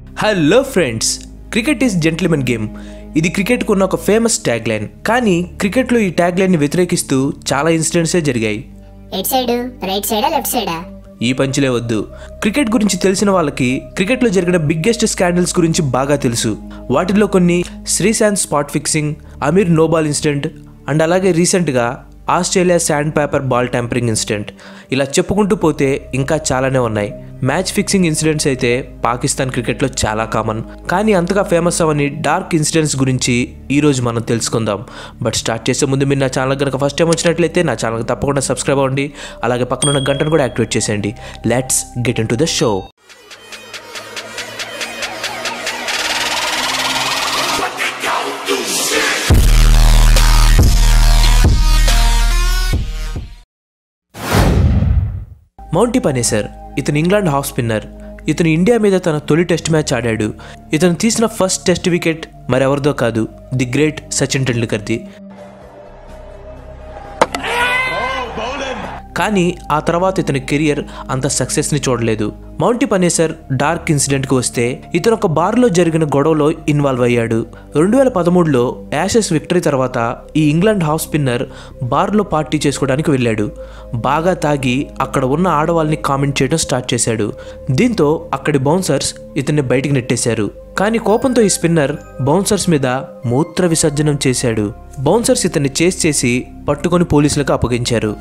hello friends cricket is gentlemen game ఇది క్రికెట్కు ఉన్న ఒక ఫేమస్ ట్యాగ్ లైన్ కానీ క్రికెట్లో ఈ ట్యాగ్ లైన్ని వ్యతిరేకిస్తూ చాలా ఇన్సిడెంట్సే జరిగాయి ఎట్ సైడ్ రైట్ సైడా లెఫ్ట్ సైడా ఈ పంచులే వద్దు క్రికెట్ గురించి తెలిసిన వాళ్ళకి క్రికెట్లో జరిగిన బిగ్గెస్ట్ స్కాండల్స్ గురించి బాగా తెలుసు వాటిలో కొన్ని Sreesanth spot fixing Amir no ball incident and అలాగే రీసెంట్గా Australia sand paper ball tampering incident ఇలా చెప్పుకుంటూ పోతే ఇంకా చాలానే ఉన్నాయి మ్యాచ్ ఫిక్సింగ్ ఇన్సిడెంట్స్ అయితే పాకిస్తాన్ క్రికెట్లో చాలా కామన్ కానీ అంతగా ఫేమస్ అవని డార్క్ ఇన్సిడెంట్స్ గురించి ఈరోజు మనం తెలుసుకుందాం బట్ స్టార్ట్ చేసే ముందు మీరు నా ఛానల్ కనుక ఫస్ట్ టైం వచ్చినట్లయితే నా ఛానల్కి తప్పకుండా సబ్స్క్రైబ్ అవ్వండి అలాగే పక్కన ఉన్న గంటను కూడా యాక్టివేట్ చేసేయండి let's get into the show Monty Panesar ఇతను ఇంగ్లాండ్ హాఫ్ స్పిన్నర్ ఇతను ఇండియా మీద తన తొలి టెస్ట్ మ్యాచ్ ఆడాడు ఇతను తీసిన ఫస్ట్ టెస్ట్ వికెట్ మరెవరిదో కాదు ది గ్రేట్ సచిన్ టెండూల్కర్ది కానీ ఆ తర్వాత ఇతని కెరియర్ అంత సక్సెస్ని చూడలేదు మౌంటీ పనేసర్ డార్క్ ఇన్సిడెంట్కి వస్తే ఇతను ఒక బార్లో జరిగిన గొడవలో ఇన్వాల్వ్ అయ్యాడు రెండు వేల పదమూడులో యాషెస్ విక్టరీ తర్వాత ఈ ఇంగ్లాండ్ హాఫ్ స్పిన్నర్ బార్లో పార్టీ చేసుకోవడానికి వెళ్ళాడు బాగా తాగి అక్కడ ఉన్న ఆడవాళ్ళని కామెంట్ చేయడం స్టార్ట్ చేశాడు దీంతో అక్కడి బౌన్సర్స్ ఇతన్ని బయటికి నెట్టేశారు కానీ కోపంతో ఈ స్పిన్నర్ బౌన్సర్స్ మీద మూత్ర విసర్జనం చేశాడు బౌన్సర్స్ ఇతన్ని చేసి చేసి పట్టుకొని పోలీసులకు అప్పగించారు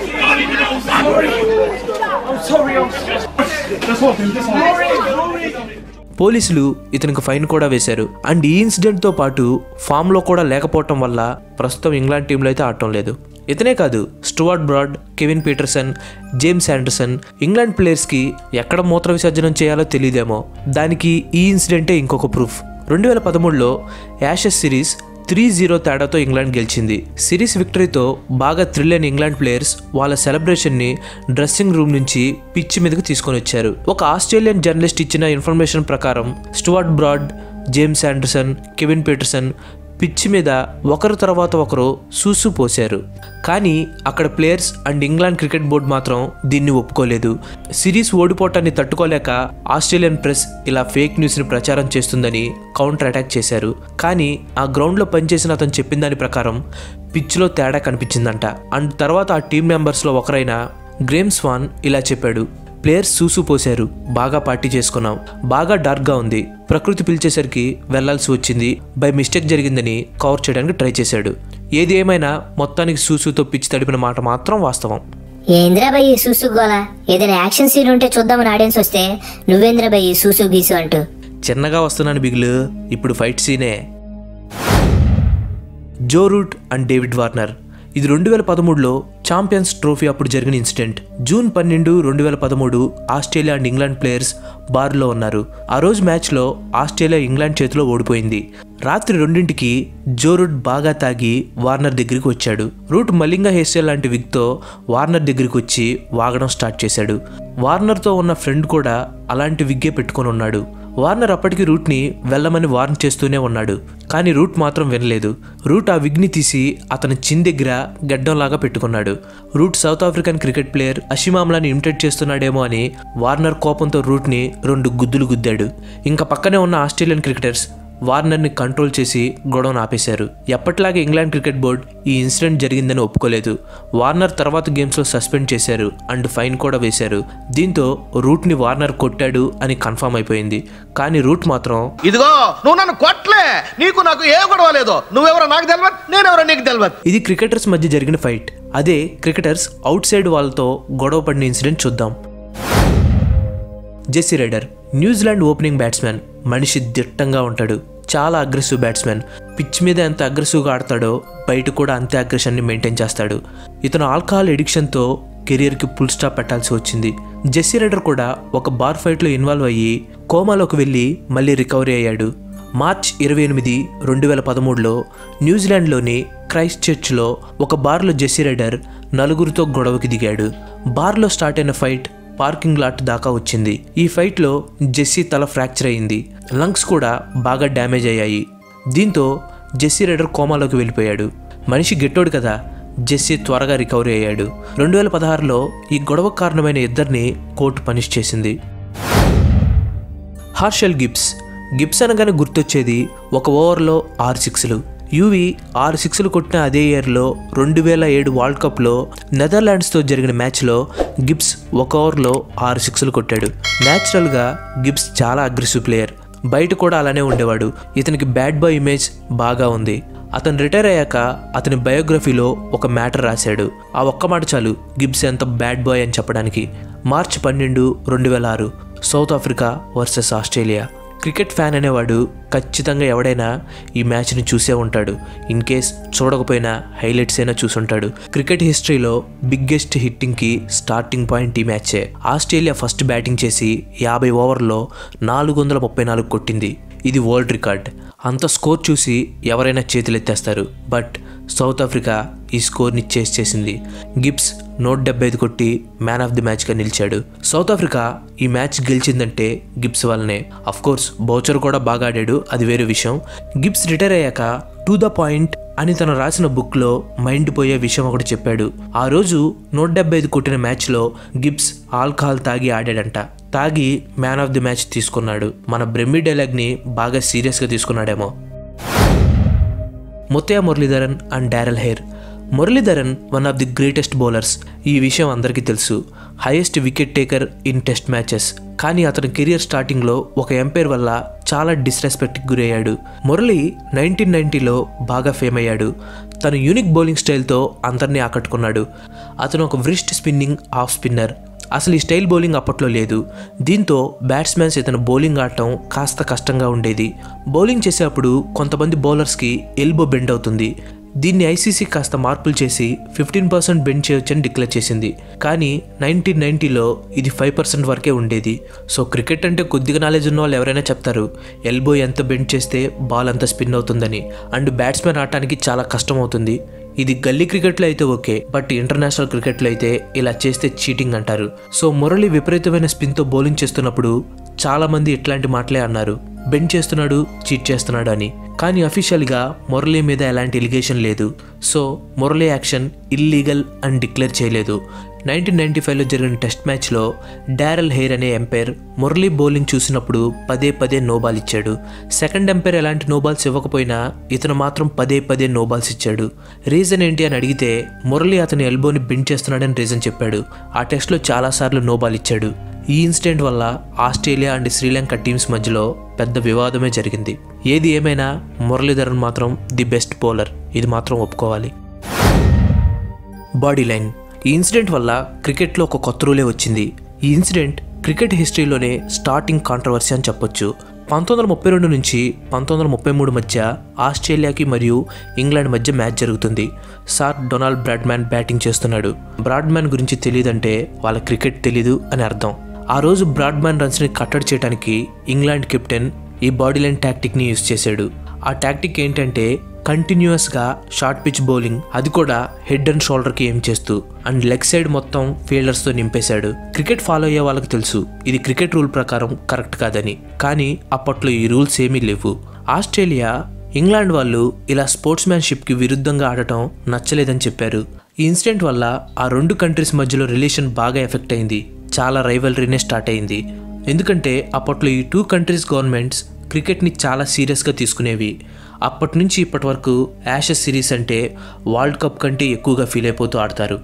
పోలీసులు ఇతనికి ఫైన్ కూడా వేశారు అండ్ ఈ ఇన్సిడెంట్తో పాటు ఫామ్లో కూడా లేకపోవటం వల్ల ప్రస్తుతం ఇంగ్లాండ్ టీంలో అయితే ఆడటం లేదు ఇతనే కాదు Stuart Broad Kevin Pietersen James Anderson England ప్లేయర్స్కి ఎక్కడ మూత్ర విసర్జనం చేయాలో తెలియదేమో దానికి ఈ ఇన్సిడెంటే ఇంకొక ప్రూఫ్ రెండు వేల పదమూడులో యాషెస్ సిరీస్ త్రీ జీరో తేడాతో ఇంగ్లాండ్ గెలిచింది సిరీస్ విక్టరీతో బాగా థ్రిల్ అయిన ఇంగ్లాండ్ ప్లేయర్స్ వాళ్ళ సెలబ్రేషన్ని డ్రెస్సింగ్ రూమ్ నుంచి పిచ్ మీదకి తీసుకొని వచ్చారు ఒక ఆస్ట్రేలియన్ జర్నలిస్ట్ ఇచ్చిన ఇన్ఫర్మేషన్ ప్రకారం Stuart Broad James Anderson Kevin Pietersen pitch మీద ఒకరు తర్వాత ఒకరు సూసు పోశారు కానీ అక్కడ players and England cricket board మాత్రం దీన్ని ఒప్పుకోలేదు సిరీస్ ఓడిపోవటాన్ని తట్టుకోలేక ఆస్ట్రేలియన్ ప్రెస్ ఇలా ఫేక్ న్యూస్ని ప్రచారం చేస్తుందని కౌంటర్ అటాక్ చేశారు కానీ ఆ గ్రౌండ్లో పనిచేసిన అతను చెప్పిన దాని ప్రకారం పిచ్లో తేడా కనిపించిందంట అండ్ తర్వాత ఆ టీం మెంబర్స్లో ఒకరైన గ్రేమ్ స్వాన్ ఇలా చెప్పాడు ప్లేయర్స్ సూసు పోశారు బాగా పార్టీ చేసుకున్నాం బాగా డార్క్గా ఉంది ప్రకృతి పిలిచేసరికి వెళ్లాల్సి వచ్చింది బై మిస్టేక్ జరిగిందని కవర్ చేయడానికి ట్రై చేశాడు ఏది ఏమైనా మొత్తానికి సూసుతో పిచ్చి తడిపిన మాట మాత్రం వాస్తవం ఏంద్రా భయ్ ఈ సూసు గోలా ఏదైనా యాక్షన్ సీన్ ఉంటే చూద్దామని ఆడియన్స్ వస్తే నువ్వేంద్రా భయ్ ఈ సూసు గీసు అంటూ చిన్నగా వస్తున్నాను బిగులు ఇప్పుడు ఫైట్ సీనే Joe Root and David Warner ఇది రెండు వేల పదమూడులో ఛాంపియన్స్ ట్రోఫీ అప్పుడు జరిగిన ఇన్సిడెంట్ జూన్ పన్నెండు రెండు వేల పదమూడు ఆస్ట్రేలియా అండ్ ఇంగ్లాండ్ ప్లేయర్స్ బార్లో ఉన్నారు ఆ రోజు మ్యాచ్లో ఆస్ట్రేలియా ఇంగ్లాండ్ చేతిలో ఓడిపోయింది రాత్రి రెండింటికి జో రూట్ బాగా తాగి వార్నర్ దగ్గరికి వచ్చాడు రూట్ మలింగ హేస్టల్ లాంటి విగ్తో వార్నర్ దగ్గరికి వచ్చి వాగడం స్టార్ట్ చేశాడు వార్నర్తో ఉన్న ఫ్రెండ్ కూడా అలాంటి విగ్గే పెట్టుకొని ఉన్నాడు వార్నర్ అప్పటికి రూట్ని వెళ్ళమని వార్న్ చేస్తూనే ఉన్నాడు కానీ రూట్ మాత్రం వినలేదు రూట్ ఆ విగ్ని తీసి అతని చిన్ దగ్గర గడ్డంలాగా పెట్టుకున్నాడు Root South African cricket player అషిమామ్లాని ఇమిటేట్ చేస్తున్నాడేమో అని వార్నర్ కోపంతో రూట్ని రెండు గుద్దులు గుద్దాడు ఇంకా పక్కనే ఉన్న ఆస్ట్రేలియన్ క్రికెటర్స్ వార్నర్ని కంట్రోల్ చేసి గొడవను ఆపేశారు ఎప్పటిలాగే ఇంగ్లాండ్ క్రికెట్ బోర్డ్ ఈ ఇన్సిడెంట్ జరిగిందని ఒప్పుకోలేదు వార్నర్ తర్వాత గేమ్స్లో సస్పెండ్ చేశారు అండ్ ఫైన్ కూడా వేశారు దీంతో రూట్ని వార్నర్ కొట్టాడు అని కన్ఫర్మ్ అయిపోయింది కానీ రూట్ మాత్రం ఇదిగో నువ్వు నన్ను కొట్లే నీకు నాకు ఏ గొడవ లేదు నువ్వెవరో నాకు తెలియదు నేనెవరో నీకు తెలియదు ఇది క్రికెటర్స్ మధ్య జరిగిన ఫైట్ అదే క్రికెటర్స్ అవుట్ సైడ్ వాళ్ళతో గొడవ పడిన ఇన్సిడెంట్ చూద్దాం Jesse Ryder New Zealand opening batsmen మనిషి దిట్టంగా ఉంటాడు చాలా అగ్రెసివ్ బ్యాట్స్మెన్ పిచ్ మీద ఎంత అగ్రెసివ్గా ఆడతాడో బయట కూడా అంతే అగ్రెషన్ని మెయింటైన్ చేస్తాడు ఇతను ఆల్కహాల్ ఎడిక్షన్తో కెరియర్కి ఫుల్ స్టాప్ పెట్టాల్సి వచ్చింది జెస్సీ రైడర్ కూడా ఒక బార్ ఫైట్లో ఇన్వాల్వ్ అయ్యి కోమాలోకి వెళ్ళి మళ్ళీ రికవరీ అయ్యాడు మార్చ్ ఇరవై ఎనిమిది రెండు వేల పదమూడులో న్యూజిలాండ్లోని క్రైస్ట్ చర్చ్లో ఒక బార్లో జెస్సీ రైడర్ నలుగురితో గొడవకి దిగాడు బార్లో స్టార్ట్ అయిన ఫైట్ పార్కింగ్ లాట్ దాకా వచ్చింది ఈ ఫైట్లో జెస్సీ తల ఫ్రాక్చర్ అయింది లంగ్స్ కూడా బాగా డ్యామేజ్ అయ్యాయి దీంతో జెస్సీ రైడర్ కోమాలోకి వెళ్ళిపోయాడు మనిషి గెట్టోడు కదా జెస్సీ త్వరగా రికవరీ అయ్యాడు రెండు వేల పదహారులో ఈ గొడవ కారణమైన ఇద్దరిని కోర్టు పనిష్ చేసింది హార్షల్ గిబ్స్ గిబ్స్ అనగానే గుర్తొచ్చేది ఒక ఓవర్లో ఆరు సిక్స్లు యూవి ఆరు సిక్స్లు కొట్టిన అదే ఇయర్లో రెండు వేల ఏడు వరల్డ్ కప్లో నెదర్లాండ్స్తో జరిగిన మ్యాచ్లో గిబ్స్ ఒక ఓవర్లో ఆరు సిక్స్లు కొట్టాడు న్యాచురల్గా గిబ్స్ చాలా అగ్రెసివ్ ప్లేయర్ బయట కూడా అలానే ఉండేవాడు ఇతనికి బ్యాడ్ బాయ్ ఇమేజ్ బాగా ఉంది అతను రిటైర్ అయ్యాక అతని బయోగ్రఫీలో ఒక మ్యాటర్ రాశాడు ఆ ఒక్క మాట చాలు గిబ్స్ ఎంత బ్యాడ్ బాయ్ అని చెప్పడానికి మార్చి పన్నెండు రెండు వేల ఆరు South Africa versus Australia cricket fan అనేవాడు ఖచ్చితంగా ఎవడైనా ఈ మ్యాచ్ని చూసే ఉంటాడు ఇన్ కేస్ చూడకపోయినా హైలైట్స్ అయినా చూసుంటాడు క్రికెట్ హిస్టరీలో బిగ్గెస్ట్ హిట్టింగ్కి స్టార్టింగ్ పాయింట్ ఈ మ్యాచే ఆస్ట్రేలియా ఫస్ట్ బ్యాటింగ్ చేసి యాభై ఓవర్లో నాలుగు వందల ముప్పై నాలుగు కొట్టింది ఇది వరల్డ్ రికార్డ్ అంత స్కోర్ చూసి ఎవరైనా చేతులెత్తేస్తారు బట్ సౌత్ ఆఫ్రికా ఈ స్కోర్ని చేస్ చేసింది గిబ్స్ నూట డెబ్బై ఐదు కొట్టి మ్యాన్ ఆఫ్ ది మ్యాచ్గా నిలిచాడు సౌత్ ఆఫ్రికా ఈ మ్యాచ్ గెలిచిందంటే గిబ్స్ వల్లనే అఫ్ కోర్స్ బౌచర్ కూడా బాగా ఆడాడు అది వేరే విషయం గిబ్స్ రిటైర్ అయ్యాక టు ద పాయింట్ అని తను రాసిన బుక్లో మైండ్ పోయే విషయం ఒకటి చెప్పాడు ఆ రోజు నూట డెబ్బై ఐదు కొట్టిన మ్యాచ్లో గిబ్స్ ఆల్కహాల్ తాగి ఆడాడంట తాగి మ్యాన్ ఆఫ్ ది మ్యాచ్ తీసుకున్నాడు మన బ్రెమ్మి డైలాగ్ని బాగా సీరియస్గా తీసుకున్నాడేమో Muttiah Muralitharan and Darrell Hair Muralitharan one of the greatest bowlers ఈ విషయం అందరికీ తెలుసు highest wicket taker in test matches కానీ అతని కెరియర్ స్టార్టింగ్లో ఒక ఎంపైర్ వల్ల చాలా డిస్రెస్పెక్ట్కి గురయ్యాడు మురళి నైన్టీన్ నైన్టీలో బాగా ఫేమ్ అయ్యాడు తన యూనిక్ బౌలింగ్ స్టైల్తో అందరినీ ఆకట్టుకున్నాడు అతను ఒక వ్రిస్ట్ స్పిన్నింగ్ ఆఫ్ స్పిన్నర్ అసలు ఈ స్టైల్ బౌలింగ్ అప్పట్లో లేదు దీంతో బ్యాట్స్మెన్స్ ఇతను బౌలింగ్ ఆడటం కాస్త కష్టంగా ఉండేది బౌలింగ్ చేసేటప్పుడు కొంతమంది బౌలర్స్కి ఎల్బో బెండ్ అవుతుంది దీన్ని ఐసీసీ కాస్త మార్పులు చేసి ఫిఫ్టీన్ పర్సెంట్ బెండ్ చేయొచ్చని డిక్లేర్ చేసింది కానీ నైన్టీన్ నైన్టీలో ఇది ఫైవ్ పర్సెంట్ వరకే ఉండేది సో క్రికెట్ అంటే కొద్దిగా నాలెడ్జ్ ఉన్న వాళ్ళు ఎవరైనా చెప్తారు ఎల్బో ఎంత బెండ్ చేస్తే బాల్ అంత స్పిన్ అవుతుందని అండ్ బ్యాట్స్మెన్ ఆడటానికి చాలా కష్టం అవుతుంది ఇది గల్లీ క్రికెట్లో అయితే ఓకే బట్ ఇంటర్నేషనల్ క్రికెట్లో అయితే ఇలా చేస్తే చీటింగ్ అంటారు సో మురళి విపరీతమైన స్పిన్తో బౌలింగ్ చేస్తున్నప్పుడు చాలా మంది ఇట్లాంటి మాటలే అన్నారు బెండ్ చేస్తున్నాడు చీట్ చేస్తున్నాడు అని కానీ అఫీషియల్గా మురళి మీద ఎలాంటి ఎలిగేషన్ లేదు సో మురళి యాక్షన్ ఇల్లీగల్ అని డిక్లేర్ చేయలేదు నైన్టీన్ నైన్టీ ఫైవ్లో జరిగిన టెస్ట్ మ్యాచ్లో డారెల్ హెయిర్ అనే ఎంపైర్ మురళీ బౌలింగ్ చూసినప్పుడు పదే పదే నోబాల్ ఇచ్చాడు సెకండ్ ఎంపైర్ ఎలాంటి నోబాల్స్ ఇవ్వకపోయినా ఇతను మాత్రం పదే పదే నోబాల్స్ ఇచ్చాడు రీజన్ ఏంటి అని అడిగితే మురళి అతని ఎల్బోని బెండ్ చేస్తున్నాడని రీజన్ చెప్పాడు ఆ టెస్ట్లో చాలాసార్లు నోబాల్ ఇచ్చాడు ఈ ఇన్సిడెంట్ వల్ల ఆస్ట్రేలియా అండ్ శ్రీలంక టీమ్స్ మధ్యలో పెద్ద వివాదమే జరిగింది ఏది ఏమైనా మురళీధరన్ మాత్రం ది బెస్ట్ బౌలర్ ఇది మాత్రం ఒప్పుకోవాలి బాడీ లైన్ ఈ ఇన్సిడెంట్ వల్ల క్రికెట్లో ఒక కొత్త రూలే వచ్చింది ఈ ఇన్సిడెంట్ క్రికెట్ హిస్టరీలోనే స్టార్టింగ్ కాంట్రవర్సీ అని చెప్పొచ్చు పంతొమ్మిది వందల ముప్పై రెండు నుంచి పంతొమ్మిది వందల ముప్పై మూడు మధ్య ఆస్ట్రేలియాకి మరియు ఇంగ్లాండ్ మధ్య మ్యాచ్ జరుగుతుంది సార్ డొనాల్డ్ బ్రాడ్మ్యాన్ బ్యాటింగ్ చేస్తున్నాడు బ్రాడ్మ్యాన్ గురించి తెలియదంటే వాళ్ళ క్రికెట్ తెలీదు అని అర్థం ఆ రోజు బ్రాడ్మ్యాన్ రన్స్ని కట్టడి చేయడానికి ఇంగ్లాండ్ కెప్టెన్ ఈ బాడీ లైన్ టాక్టిక్ని యూజ్ చేశాడు ఆ టాక్టిక్ ఏంటంటే కంటిన్యూస్గా షార్ట్ పిచ్ బౌలింగ్ అది కూడా హెడ్ అండ్ షోల్డర్కి ఏం చేస్తూ అండ్ లెగ్ సైడ్ మొత్తం ఫీల్డర్స్తో నింపేశాడు క్రికెట్ ఫాలో అయ్యే వాళ్ళకి తెలుసు ఇది క్రికెట్ రూల్ ప్రకారం కరెక్ట్ కాదని కానీ అప్పట్లో ఈ రూల్స్ ఏమీ లేవు ఆస్ట్రేలియా ఇంగ్లాండ్ వాళ్ళు ఇలా స్పోర్ట్స్ మ్యాన్షిప్కి విరుద్ధంగా ఆడటం నచ్చలేదని చెప్పారు ఈ ఇన్సిడెంట్ వల్ల ఆ రెండు కంట్రీస్ మధ్యలో రిలేషన్ బాగా ఎఫెక్ట్ అయింది చాలా రైవలరీనే స్టార్ట్ అయింది ఎందుకంటే అప్పట్లో ఈ టూ కంట్రీస్ గవర్నమెంట్స్ క్రికెట్ని చాలా సీరియస్గా తీసుకునేవి అప్పటి నుంచి ఇప్పటి వరకు యాషెస్ సిరీస్ అంటే వరల్డ్ కప్ కంటే ఎక్కువగా ఫీల్ అయిపోతూ ఆడతారు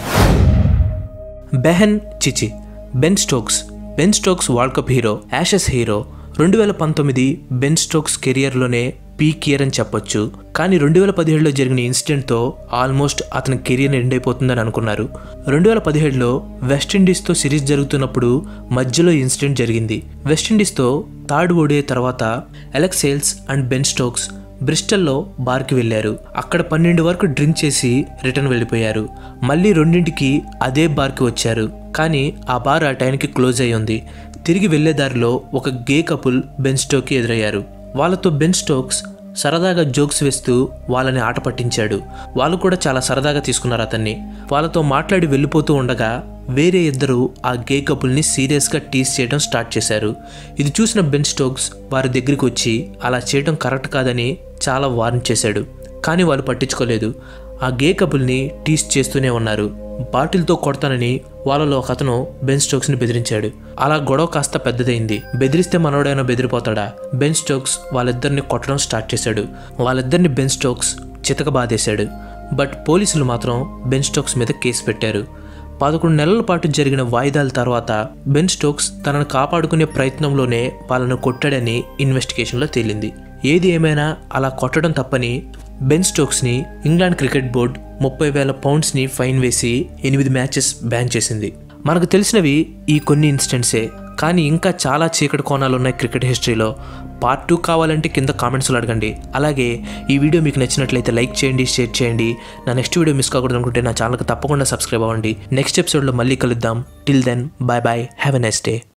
బెహన్ చిచి Ben Stokes Ben Stokes world cup hero Ashes hero రెండు వేల పంతొమ్మిది బెన్ స్టోక్స్ కెరియర్లోనే పీక్ ఇయర్ అని చెప్పొచ్చు కానీ రెండు వేల పదిహేడులో జరిగిన ఇన్సిడెంట్తో ఆల్మోస్ట్ అతని కెరియర్ ఎండ్ అయిపోతుందని అనుకున్నారు రెండు వేల పదిహేడులో వెస్టిండీస్తో సిరీస్ జరుగుతున్నప్పుడు మధ్యలో ఇన్సిడెంట్ జరిగింది వెస్టిండీస్తో థర్డ్ ఓడే తర్వాత Alex Hales and Ben Stokes బ్రిస్టల్లో బార్కి వెళ్ళారు అక్కడ పన్నెండు వరకు డ్రింక్ చేసి రిటర్న్ వెళ్ళిపోయారు మళ్ళీ రెండింటికి అదే బార్కి వచ్చారు కానీ ఆ బార్ ఆ టైంకి క్లోజ్ అయి ఉంది తిరిగి వెళ్లే దారిలో ఒక గే కపుల్ బెన్ స్టోక్కి ఎదురయ్యారు వాళ్ళతో బెన్ స్టోక్స్ సరదాగా జోక్స్ వేస్తూ వాళ్ళని ఆట పట్టించాడు వాళ్ళు కూడా చాలా సరదాగా తీసుకున్నారు అతన్ని వాళ్ళతో మాట్లాడి వెళ్ళిపోతూ ఉండగా వేరే ఇద్దరు ఆ గే కపుల్ని సీరియస్గా టీస్ చేయడం స్టార్ట్ చేశారు ఇది చూసిన బెన్ స్టోక్స్ వారి దగ్గరికి వచ్చి అలా చేయడం కరెక్ట్ కాదని చాలా వార్న్ చేశాడు కానీ వాళ్ళు పట్టించుకోలేదు ఆ గే కపుల్ని టీస్ చేస్తూనే ఉన్నారు బాటిల్తో కొడతానని వాళ్ళలో ఒక అతను బెన్ స్టోక్స్ని బెదిరించాడు అలా గొడవ కాస్త పెద్దదైంది బెదిరిస్తే మనోడైనా బెదిరిపోతాడా బెన్ స్టోక్స్ వాళ్ళిద్దరిని కొట్టడం స్టార్ట్ చేశాడు వాళ్ళిద్దరిని బెన్ స్టోక్స్ చితక బాధేశాడు బట్ పోలీసులు మాత్రం బెన్ స్టోక్స్ మీద కేసు పెట్టారు పదకొండు నెలల పాటు జరిగిన వాయిదాల తర్వాత బెన్ స్టోక్స్ తనను కాపాడుకునే ప్రయత్నంలోనే వాళ్ళను కొట్టాడని ఇన్వెస్టిగేషన్లో తేలింది ఏది ఏమైనా అలా కొట్టడం తప్పని బెన్ స్టోక్స్ని ఇంగ్లాండ్ క్రికెట్ బోర్డ్ ముప్పై వేల పౌండ్స్ని ఫైన్ వేసి ఎనిమిది మ్యాచెస్ బ్యాన్ చేసింది మనకు తెలిసినవి ఈ కొన్ని ఇన్స్టెంట్సే కానీ ఇంకా చాలా చీకటి కోణాలు ఉన్నాయి క్రికెట్ హిస్టరీలో పార్ట్ టూ కావాలంటే కింద కామెంట్స్లో అడగండి అలాగే ఈ వీడియో మీకు నచ్చినట్లయితే లైక్ చేయండి షేర్ చేయండి నా నెక్స్ట్ వీడియో మిస్ కాకూడదు అనుకుంటే నా ఛానల్కి తప్పకుండా సబ్స్క్రైబ్ అవ్వండి నెక్స్ట్ ఎపిసోడ్లో మళ్ళీ కలుద్దాం till then bye bye have a next day